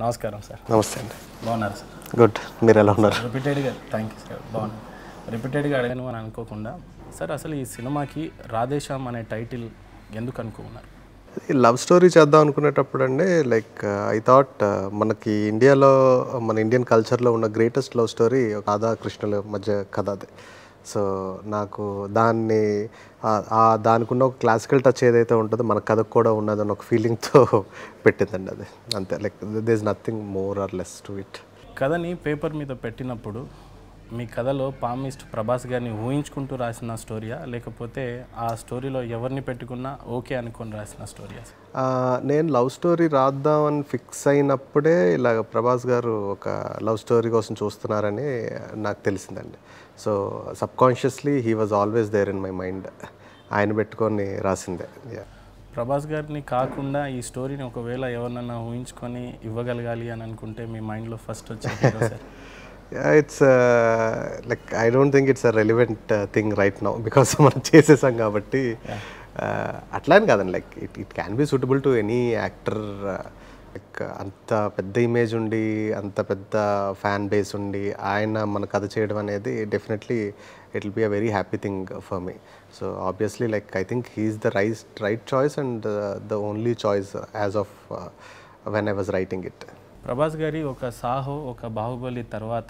నమస్కారం సార్ నమస్తే అండి బాగున్నారు సార్ గుడ్ మీరు ఎలా ఉన్నారు రిపీటెడ్గా థ్యాంక్ యూ సార్ బాగున్నాను రిపీటెడ్గా అడగను అని అనుకోకుండా సార్ అసలు ఈ సినిమాకి రాధేశ్యామ్ అనే టైటిల్ ఎందుకు అనుకున్నారు ఈ లవ్ స్టోరీ చేద్దాం అనుకునేటప్పుడు అండి లైక్ ఐ థాట్ మనకి ఇండియాలో మన ఇండియన్ కల్చర్లో ఉన్న గ్రేటెస్ట్ లవ్ స్టోరీ రాధా కృష్ణుల మధ్య కథ అది సో నాకు దాన్ని ఆ- ఆ దానికి ఉన్న ఒక క్లాసికల్ టచ్ ఏదైతే ఉంటుందో మన కథకు కూడా ఉన్నదని ఒక ఫీలింగ్తో పెట్టిందండి అది అంతే like they is nothing more or less to it కథని పేపర్ మీద పెట్టినప్పుడు మీ కథలో పామిస్ట్ ప్రభాస్ గారిని ఊహించుకుంటూ రాసిన స్టోరీయా లేకపోతే ఆ స్టోరీలో ఎవరిని పెట్టుకున్నా ఓకే అనుకొని రాసిన స్టోరీయా సార్ ఆ, నేను లవ్ స్టోరీ రాద్దామని ఫిక్స్ అయినప్పుడే ఇలాగ ప్రభాస్ గారు ఒక లవ్ స్టోరీ కోసం చూస్తున్నారని నాకు తెలిసిందండి so subconsciously he was always there in my mind ఆయన పెట్టుకొని రాసిందే Yeah. ప్రభాస్ గారిని కాకుండా ఈ స్టోరీని ఒకవేళ ఎవరినన్నా ఊహించుకొని ఇవ్వగలగాలి అని అనుకుంటే మీ మైండ్లో ఫస్ట్ వచ్చే hero sir Yeah, it's uh, like I don't think it's a relevant uh, thing right now because మనం చేసేసాం కాబట్టి uh, అట్లా అని కాదండి like it it can be suitable to any actor like అంత పెద్ద ఇమేజ్ ఉండి అంత పెద్ద ఫ్యాన్ బేస్ ఉండి ఆయన మన కథ చేయడం అనేది definitely it will be a very happy thing for me so obviously like I think he's the right right choice and the only choice as of when I was writing it Prabhas గారి ఒక సాహో ఒక బాహుబలి తర్వాత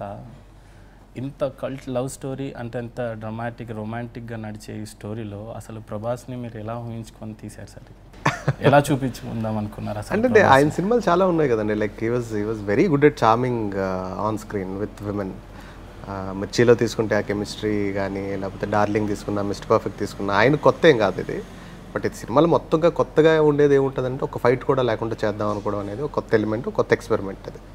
ఇంత cult love story అంటే ఎంత dramatic రొమాంటిక్గా నడిచే ఈ స్టోరీలో అసలు ప్రభాస్ని మీరు ఎలా ఊహించుకొని తీశారు సార్ ఇది? ఎలా చూపించుకుందాం అనుకున్నారు అసలు అంటే ఆయన సినిమాలు చాలా ఉన్నాయి కదండి like he was he was very good at charming on screen with women మిర్చిలో తీసుకుంటే ఆ కెమిస్ట్రీ కానీ లేకపోతే డార్లింగ్ తీసుకున్నా మిస్టర్ పర్ఫెక్ట్ తీసుకున్నా ఆయన కొత్త ఏం కాదు ఇది బట్ ఇది సినిమాలో మొత్తంగా కొత్తగా ఉండేది ఏముంటుందంటే ఒక ఫైట్ కూడా లేకుండా చేద్దాం అనుకోవడం అనేది ఒక కొత్త ఎలిమెంట్ కొత్త ఎక్స్పెరిమెంట్ అది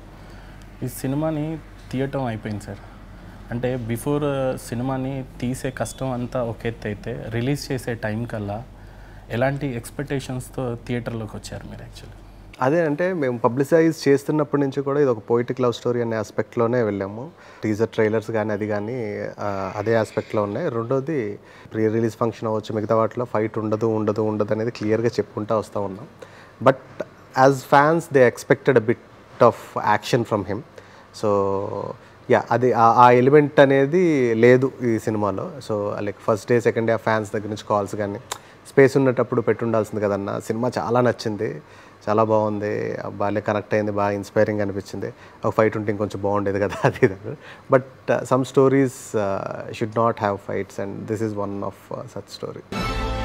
ఈ సినిమాని తీయటం అయిపోయింది సార్ అంటే బిఫోర్ సినిమాని తీసే కష్టం అంతా ఒక ఎత్తు అయితే రిలీజ్ చేసే టైం కల్లా ఎలాంటి ఎక్స్పెక్టేషన్స్తో థియేటర్లోకి వచ్చారు మీరు యాక్చువల్లీ అదే అంటే మేము పబ్లిసైజ్ చేస్తున్నప్పటి నుంచి కూడా ఇది ఒక పోయిటిక్ లవ్ స్టోరీ అనే ఆస్పెక్ట్లోనే వెళ్ళాము టీజర్ ట్రైలర్స్ కానీ అది కానీ ఆ, అదే ఆస్పెక్ట్లో ఉన్నాయి రెండోది ప్రీ రిలీజ్ ఫంక్షన్ అవ్వచ్చు మిగతా వాటిలో ఫైట్ ఉండదు ఉండదు ఉండదు అనేది క్లియర్గా చెప్పుకుంటూ వస్తూ ఉన్నాం but as fans they expected a bit of action from him so yeah అది ఆ- ఆ ఎలిమెంట్ అనేది లేదు ఈ సినిమాలో so like first day second day fans దగ్గర నుంచి కాల్స్ కానీ స్పేస్ ఉన్నటప్పుడు పెట్టుండాల్సింది కదన్న సినిమా చాలా నచ్చింది చాలా బాగుంది బాగా కనెక్ట్ అయింది బాగా ఇన్స్పైరింగ్ అనిపించింది ఒక ఫైట్ ఉంటే ఇంకొంచెం బాగుండేది కదా అది but some stories should not have fights and this is one of such story